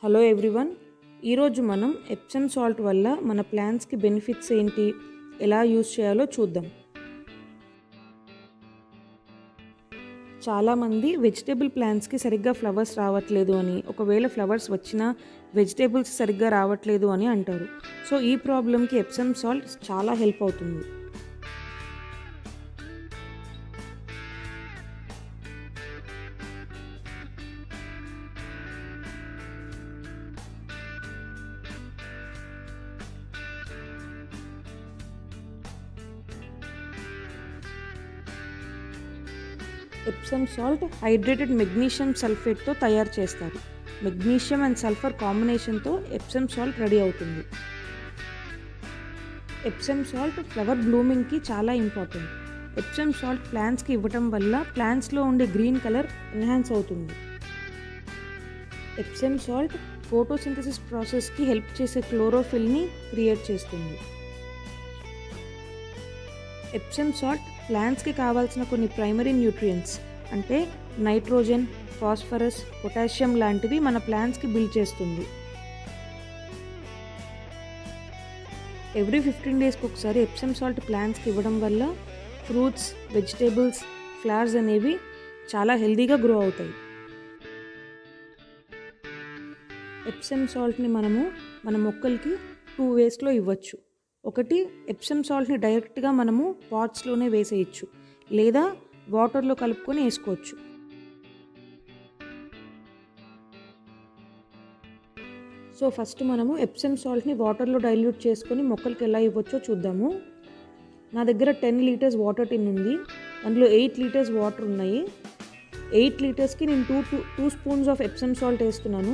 hello everyone ఈరోజు మనం Epsom salt వల్ల మన ప్లాంట్స్కి బెనిఫిట్స్ ఏంటి ఎలా యూస్ చేయాలో చూద్దాం చాలామంది వెజిటేబుల్ ప్లాంట్స్కి సరిగ్గా ఫ్లవర్స్ రావట్లేదు అని ఒకవేళ ఫ్లవర్స్ వచ్చినా వెజిటేబుల్స్ సరిగ్గా రావట్లేదు అని అంటారు సో ఈ ప్రాబ్లమ్కి ఎప్సమ్ సాల్ట్ చాలా హెల్ప్ అవుతుంది ఎప్సమ్ సాల్ట్ హైడ్రేటెడ్ మెగ్నీషియం సల్ఫేట్తో తయారు చేస్తారు మెగ్నీషియం అండ్ సల్ఫర్ కాంబినేషన్తో ఎప్సమ్ సాల్ట్ రెడీ అవుతుంది ఎప్సమ్ సాల్ట్ ఫ్లవర్ బ్లూమింగ్కి చాలా ఇంపార్టెంట్ ఎప్సమ్ సాల్ట్ ప్లాంట్స్కి ఇవ్వటం వల్ల ప్లాంట్స్లో ఉండే గ్రీన్ కలర్ ఎన్హాన్స్ అవుతుంది ఎప్సమ్ సాల్ట్ ఫోటోసింథసిస్ ప్రాసెస్కి హెల్ప్ చేసే క్లోరోఫిల్ని క్రియేట్ చేస్తుంది ఎప్సమ్ సాల్ట్ ప్లాంట్స్కి కావాల్సిన కొన్ని ప్రైమరీ న్యూట్రియంట్స్ అంటే నైట్రోజన్ ఫాస్ఫరస్ పొటాషియం లాంటివి మన ప్లాంట్స్కి బిల్డ్ చేస్తుంది ఎవ్రీ ఫిఫ్టీన్ డేస్కి ఒకసారి ఎప్సమ్ సాల్ట్ ప్లాంట్స్కి ఇవ్వడం వల్ల ఫ్రూట్స్ వెజిటేబుల్స్ ఫ్లవర్స్ అనేవి చాలా హెల్తీగా గ్రో అవుతాయి ఎప్సమ్ సాల్ట్ని మనము మన మొక్కలకి టూ వేస్లో ఇవ్వచ్చు ఒకటి ఎప్సమ్ సాల్ట్ని డైరెక్ట్గా మనము పాట్స్లోనే వేసేయచ్చు లేదా వాటర్లో కలుపుకొని వేసుకోవచ్చు సో ఫస్ట్ మనము ఎప్సమ్ సాల్ట్ని వాటర్లో డైల్యూట్ చేసుకొని మొక్కలకి ఎలా ఇవ్వచ్చో చూద్దాము నా దగ్గర టెన్ లీటర్స్ వాటర్ టిన్ ఉంది అందులో ఎయిట్ లీటర్స్ వాటర్ ఉన్నాయి ఎయిట్ లీటర్స్కి నేను two two two spoons of Epsom salt వేస్తున్నాను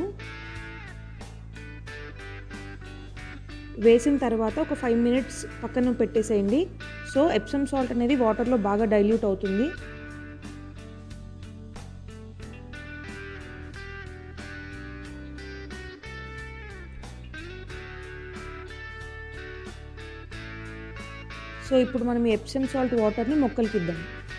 వేసిన తర్వాత ఒక ఫైవ్ మినిట్స్ పక్కన పెట్టేసేయండి సో ఎప్సమ్ సాల్ట్ అనేది వాటర్లో బాగా డైల్యూట్ అవుతుంది సో ఇప్పుడు మనం ఈ ఎప్సమ్ సాల్ట్ వాటర్ని మొక్కలకి ఇద్దాం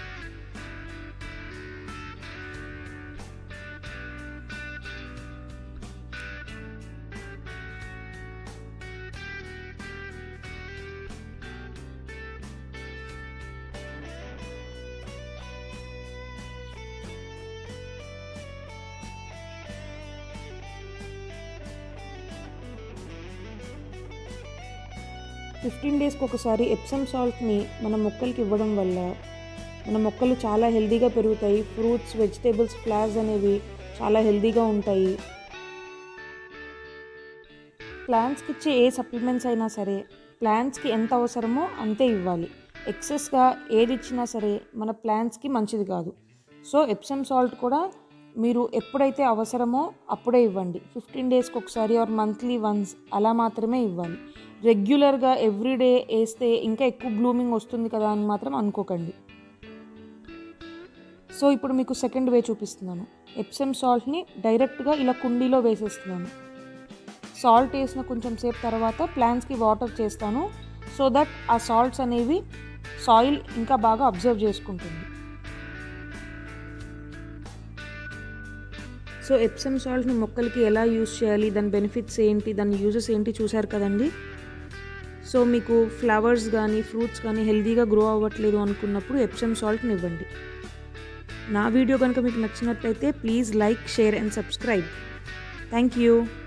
ఫిఫ్టీన్ డేస్కి ఒకసారి ఎప్సమ్ సాల్ట్ని మన మొక్కలకి ఇవ్వడం వల్ల మన మొక్కలు చాలా హెల్తీగా పెరుగుతాయి ఫ్రూట్స్ వెజిటేబుల్స్ ఫ్లవర్స్ అనేవి చాలా హెల్తీగా ఉంటాయి ప్లాంట్స్కి ఇచ్చే ఏ సప్లిమెంట్స్ అయినా సరే ప్లాంట్స్కి ఎంత అవసరమో అంతే ఇవ్వాలి ఎక్సెస్గా ఏది ఇచ్చినా సరే మన ప్లాంట్స్కి మంచిది కాదు సో ఎప్సమ్ సాల్ట్ కూడా మీరు ఎప్పుడైతే అవసరమో అప్పుడే ఇవ్వండి ఫిఫ్టీన్ డేస్కి ఒకసారి ఆర్ మంత్లీ వన్స్ అలా మాత్రమే ఇవ్వాలి రెగ్యులర్గా ఎవ్రీడే వేస్తే ఇంకా ఎక్కువ బ్లూమింగ్ వస్తుంది కదా అని మాత్రం అనుకోకండి సో ఇప్పుడు మీకు సెకండ్ వే చూపిస్తున్నాను ఎప్సమ్ సాల్ట్ని డైరెక్ట్గా ఇలా కుండీలో వేసేస్తున్నాను సాల్ట్ వేసిన కొంచెం సేపు తర్వాత ప్లాంట్స్కి వాటర్ చేస్తాను సో దట్ ఆ సాల్ట్స్ అనేవి సాయిల్ ఇంకా బాగా అబ్జర్వ్ చేసుకుంటుంది సో ఎప్సమ్ సాల్ట్ని మొక్కలకి ఎలా యూస్ చేయాలి దాని బెనిఫిట్స్ ఏంటి దాని యూజెస్ ఏంటి చూసారు కదండి సో మీకు ఫ్లవర్స్ కానీ ఫ్రూట్స్ కానీ హెల్తీగా గ్రో అవ్వట్లేదు అనుకున్నప్పుడు ఎప్సమ్ సాల్ట్ని ఇవ్వండి నా వీడియో కనుక మీకు నచ్చినట్లయితే please like share and subscribe thank you